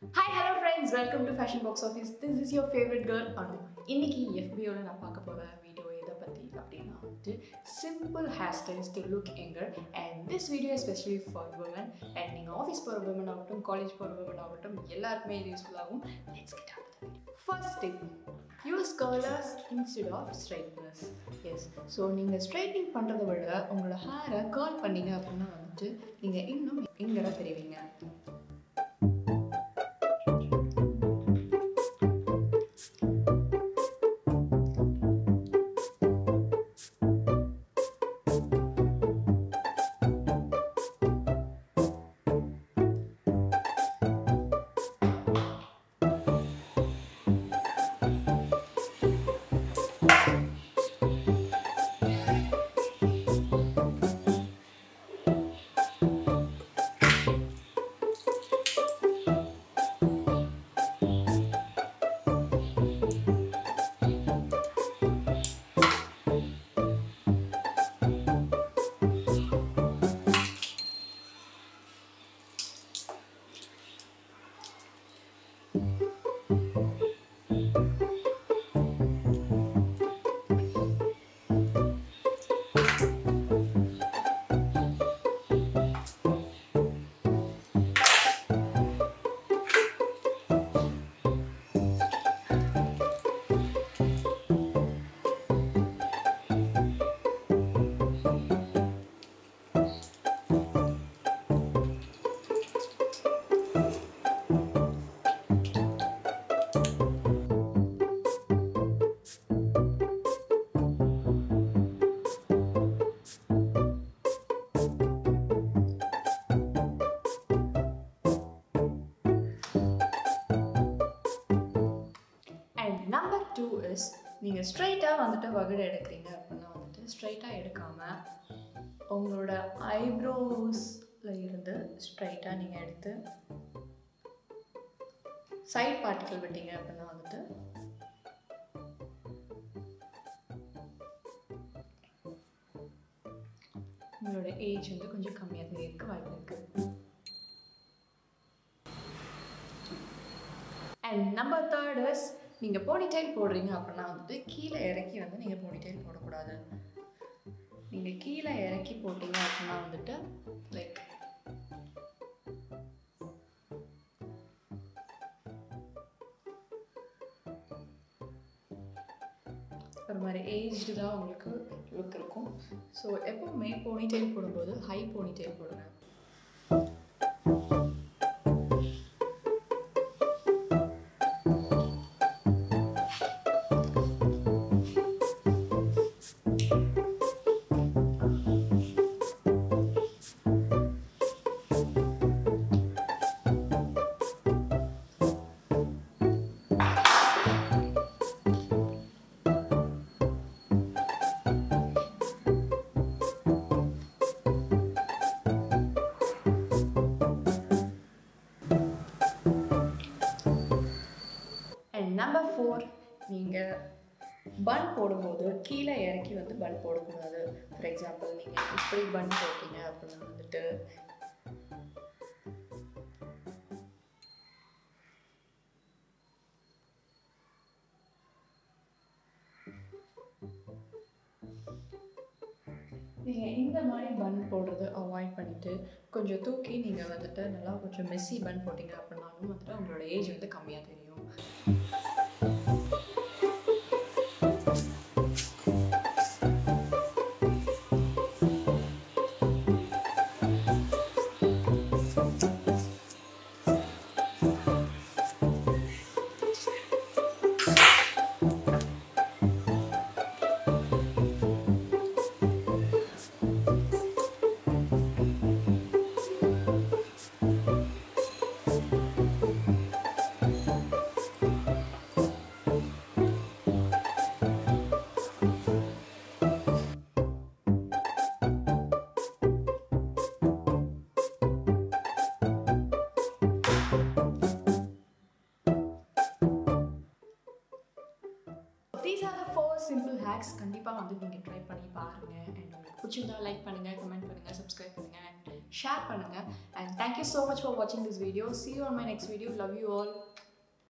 hi hello friends welcome to fashion box office this is your favourite girl Anu இன்னைக்கு எஃபியோட நான் பார்க்க போகிற வீடியோ எதை பற்றி அப்படின்னா வந்துட்டு simple hair styles to look younger and this video especially for women and நீங்கள் ஆஃபீஸ் போகிற உமன் ஆகட்டும் காலேஜ் போகிற உமன் ஆகட்டும் எல்லாருக்குமே இது யூஸ்ஃபுல் ஆகும் let's get first tip use curlers instead of straighteners so நீங்கள் ஸ்ட்ரைட்னிங் பண்ணுறத விட உங்களோட ஹேரை கேர்ல் பண்ணீங்க அப்படின்னா வந்துட்டு நீங்கள் இன்னும் எங்கரா தெரிவிங்க அண்ட் நம்பர் டூ இஸ் நீங்கள் ஸ்ட்ரைட்டாக வந்துட்டு வகுடு எடுக்கிறீங்க அப்படின்னா வந்துட்டு ஸ்ட்ரைட்டாக எடுக்காமல் உங்களோட ஐப்ரோஸில் இருந்து ஸ்ட்ரைட்டாக நீங்கள் எடுத்து சைட் பார்ட்டிக்கல் விட்டீங்க அப்படின்னா வந்துட்டு உங்களோட ஏஜ் வந்து கொஞ்சம் கம்மியாக தெரியறதுக்கு வாய்ப்பு இருக்குது அண்ட் நம்பர் தேர்ட் இஸ் நீங்கள் போனிடைல் போடுறீங்க அப்படின்னா வந்துட்டு கீழே இறக்கி வந்து நீங்கள் போனிடைல் போடக்கூடாது நீங்கள் கீழே இறக்கி போட்டீங்க அப்படின்னா வந்துட்டு லைக் ஒரு மாதிரி ஏஜ்டு தான் உங்களுக்கு லுக் இருக்கும் ஸோ எப்போவுமே போனிடைல் போடும்போது ஹை போனிடைல் போடுங்க அண்ட் நம்பர் ஃபோர் நீங்கள் பன் போடும்போது கீழே இறக்கி வந்து பன் போடக்கூடாது ஃபார் எக்ஸாம்பிள் நீங்கள் இப்படி பன் போட்டீங்க அப்படின்னா வந்துட்டு நீங்கள் இந்த மாதிரி பன் போடுறது அவாய்ட் பண்ணிவிட்டு கொஞ்சம் தூக்கி நீங்கள் வந்துட்டு நல்லா கொஞ்சம் மெஸ்ஸி பன் போட்டிங்க அப்படின்னாலும் வந்துட்டு உங்களோட ஏஜ் வந்து கம்மியாக தெரியும் these are the four simple hacks கண்டிப்பாக வந்து நீங்கள் ட்ரை பண்ணி பாருங்கள் அண்ட் உங்களுக்கு பிடிச்சிருந்தா லைக் பண்ணுங்கள் கமெண்ட் பண்ணுங்கள் சப்ஸ்கிரைப் பண்ணுங்கள் அண்ட் ஷேர் பண்ணுங்கள் and thank you so much for வாட்சிங் this video see you on my next video love you all